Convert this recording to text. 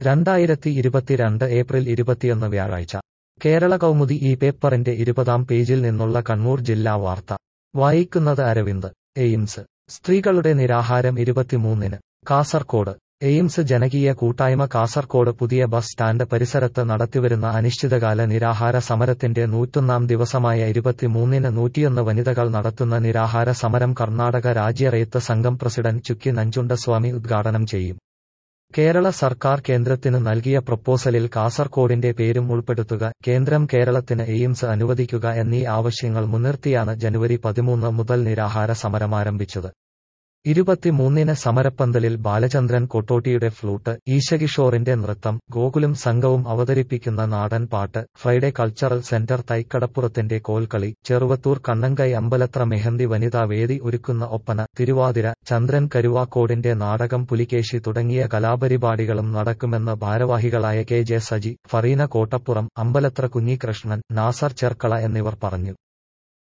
രണ്ടായിരത്തി ഇരുപത്തിരണ്ട് ഏപ്രിൽ ഇരുപത്തിയൊന്ന് വ്യാഴാഴ്ച കേരള കൗമുദി ഈ പേപ്പറിന്റെ ഇരുപതാം പേജിൽ നിന്നുള്ള കണ്ണൂർ ജില്ലാ വാർത്ത വായിക്കുന്നത് അരവിന്ദ് എയിംസ് സ്ത്രീകളുടെ നിരാഹാരം ഇരുപത്തിമൂന്നിന് കാസർകോട് എയിംസ് ജനകീയ കൂട്ടായ്മ കാസർകോട് പുതിയ ബസ് സ്റ്റാൻഡ് പരിസരത്ത് നടത്തിവരുന്ന അനിശ്ചിതകാല നിരാഹാര സമരത്തിന്റെ നൂറ്റൊന്നാം ദിവസമായ ഇരുപത്തിമൂന്നിന് നൂറ്റിയൊന്ന് വനിതകൾ നടത്തുന്ന നിരാഹാര സമരം കർണാടക രാജ്യ റെയ്ത്ത് സംഘം പ്രസിഡന്റ് ചുക്കി നഞ്ചുണ്ടസ്വാമി ഉദ്ഘാടനം ചെയ്യും കേരള സർക്കാർ കേന്ദ്രത്തിന് നൽകിയ പ്രപ്പോസലിൽ കാസർകോടിന്റെ പേരും ഉൾപ്പെടുത്തുക കേന്ദ്രം കേരളത്തിന് എയിംസ് അനുവദിക്കുക എന്നീ ആവശ്യങ്ങൾ മുൻനിർത്തിയാണ് ജനുവരി പതിമൂന്ന് മുതൽ നിരാഹാര സമരമാരംഭിച്ചത് ഇരുപത്തിമൂന്നിന് സമരപ്പന്തലിൽ ബാലചന്ദ്രൻ കൊട്ടോട്ടിയുടെ ഫ്ലൂട്ട് ഈശകിഷോറിന്റെ നൃത്തം ഗോകുലും സംഘവും അവതരിപ്പിക്കുന്ന നാടൻ പാട്ട് ഫ്രൈഡേ കൾച്ചറൽ സെന്റർ തൈക്കടപ്പുറത്തിന്റെ കോൽക്കളി ചെറുവത്തൂർ കണ്ണങ്കൈ അമ്പലത്ര മെഹന്തി വനിതാ വേദി ഒരുക്കുന്ന ഒപ്പന തിരുവാതിര ചന്ദ്രൻ കരുവാക്കോടിന്റെ നാടകം പുലികേശി തുടങ്ങിയ കലാപരിപാടികളും നടക്കുമെന്ന് ഭാരവാഹികളായ കെ ജെ സജി ഫറീന കോട്ടപ്പുറം അമ്പലത്ര കുഞ്ഞികൃഷ്ണൻ നാസർ ചെർക്കള എന്നിവർ പറഞ്ഞു